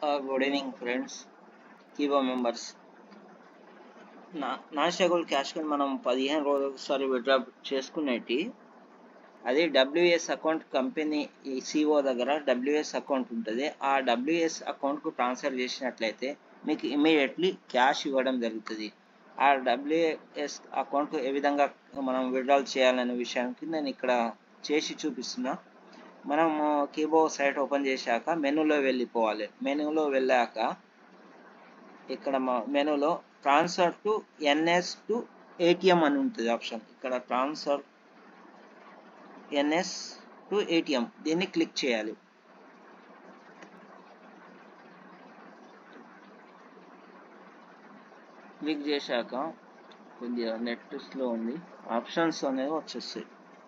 good evening friends కీబో members నా non stable cash కింద మనం పదిహేను రోజులు ఒకసారి విత్డ్రా చేసుకునేటి అది డబ్ల్యూఎస్ అకౌంట్ కంపెనీ ఈ సిఓ దగ్గర డబ్ల్యూఎస్ అకౌంట్ ఉంటుంది ఆ డబ్ల్యూఎస్ అకౌంట్కు ట్రాన్స్ఫర్ చేసినట్లయితే మీకు ఇమీడియట్లీ క్యాష్ ఇవ్వడం జరుగుతుంది ఆ డబ్ల్యూఎస్ అకౌంట్కు ఏ విధంగా మనం విత్డ్రాల్ చేయాలనే విషయానికి నేను ఇక్కడ చేసి చూపిస్తున్నా మనము కీబో సైట్ ఓపెన్ చేశాక మెనూలో వెళ్ళిపోవాలి మెనూలో వెళ్ళాక ఇక్కడ మెనూలో transfer to NS to ATM అని ఉంటుంది ఆప్షన్ ఇక్కడ ట్రాన్స్ఫర్ ఎన్ఎస్ టు ఏటీఎం దీన్ని క్లిక్ చేయాలి క్లిక్ చేశాక కొద్దిగా నెట్ స్లో ఉంది ఆప్షన్స్ అనేవి వచ్చేస్తాయి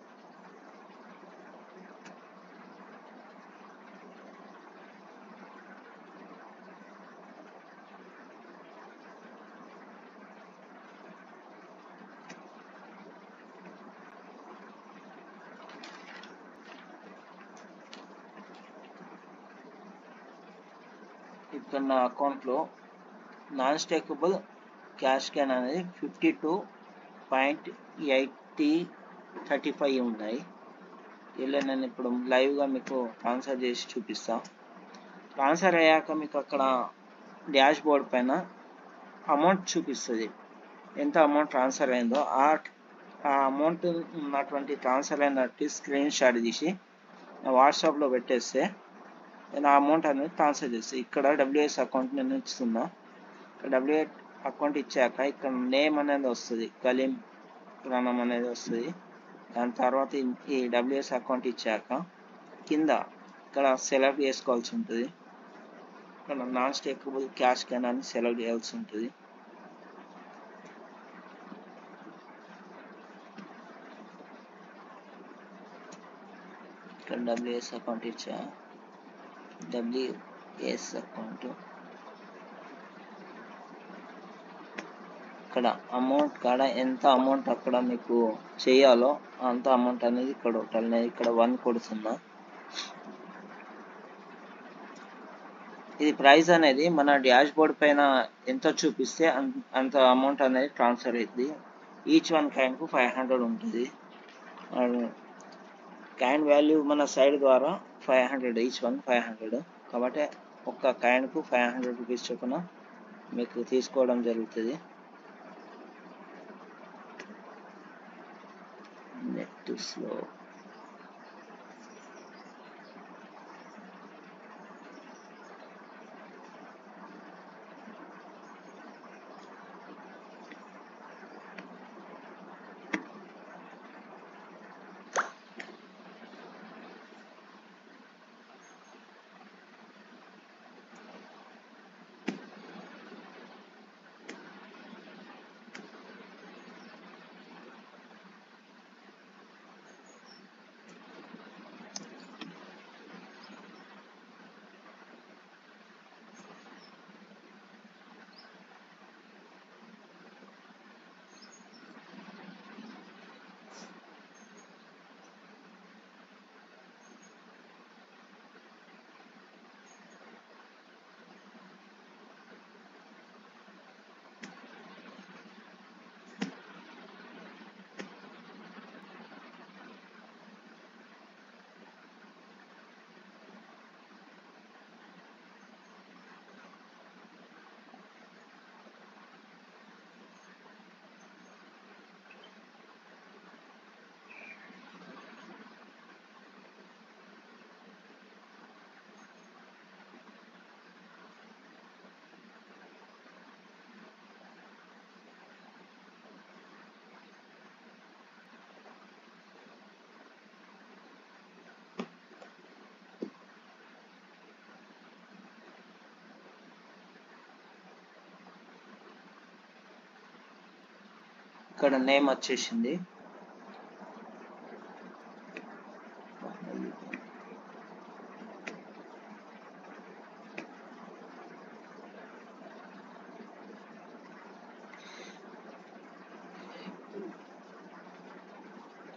ఇక్కడ నా అకౌంట్లో నాన్ స్టేకబుల్ క్యాష్ క్యాన్ అనేది fifty two point eighty thirty five ఉన్నాయి ఇలా నేను ఇప్పుడు లైవ్గా మీకు ట్రాన్స్ఫర్ చేసి చూపిస్తా ట్రాన్స్ఫర్ అయ్యాక మీకు అక్కడ డాష్ బోర్డ్ పైన అమౌంట్ చూపిస్తుంది ఎంత అమౌంట్ ట్రాన్స్ఫర్ అయిందో ఆ ఆ అమౌంట్ ఉన్నటువంటి ట్రాన్స్ఫర్ అయినట్టు స్క్రీన్ షాట్ తీసి వాట్సాప్లో పెట్టేస్తే నేను ఆ అమౌంట్ అనేది ట్రాన్స్ఫర్ చేస్తాను ఇక్కడ డబ్ల్యూఎస్ అకౌంట్ నేను ఇస్తున్నా డబ్ల్యూఏ అకౌంట్ ఇచ్చాక ఇక్కడ నేమ్ అనేది వస్తుంది కలీం ప్రాణం అనేది వస్తుంది దాని తర్వాత ఈ డబ్ల్యూఎస్ అకౌంట్ ఇచ్చాక కింద ఇక్కడ సెలెక్ట్ చేసుకోవాల్సి ఉంటుంది ఇక్కడ నాన్ స్టేకబుల్ క్యాష్ కెన్ అని సెలెక్ట్ చేయాల్సి ఉంటుంది ఇక్కడ డబ్ల్యూఎస్ అకౌంట్ ఇచ్చా డబ్ల్యూఎస్ అకౌంట్ ఇక్కడ అమౌంట్ కాడ ఎంత అమౌంట్ అక్కడ మీకు చేయాలో అంత అమౌంట్ అనేది ఇక్కడ ఉంటుంది నేను ఇక్కడ వన్ కొడుతున్నా ఇది ప్రైస్ అనేది మన డాష్ బోర్డ్ పైన ఎంత చూపిస్తే అంత అమౌంట్ అనేది ట్రాన్స్ఫర్ అవుతుంది ఈచ్ వన్ కాయిన్కు ఫైవ్ హండ్రెడ్ ఉంటుంది కాయిన్ వాల్యూ మన సైడ్ ద్వారా five hundred each one five hundred కాబట్టి ఒక్క కాయిన్కు ఫైవ్ హండ్రెడ్ రూపీస్ చొప్పున మీకు తీసుకోవడం జరుగుతుంది నెట్ స్లో ఇక్కడ నేమ్ వచ్చేసింది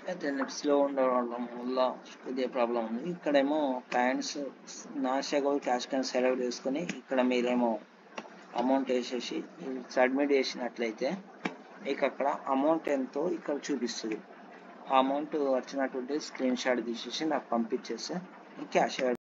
అయితే నెట్ స్లో ఉండడం వల్ల కొద్దిగా ప్రాబ్లం ఉంది ఇక్కడేమో clients non stakeable cash can select చేసుకొని ఇక్కడ మీరేమో అమౌంట్ వేసేసి సబ్మిట్ చేసినట్లయితే మీకు అక్కడ అమౌంట్ ఎంతో ఇక్కడ చూపిస్తుంది ఆ అమౌంట్ వచ్చినటువంటి స్క్రీన్ షాట్ తీసేసి నాకు పంపించేస్తే క్యాష్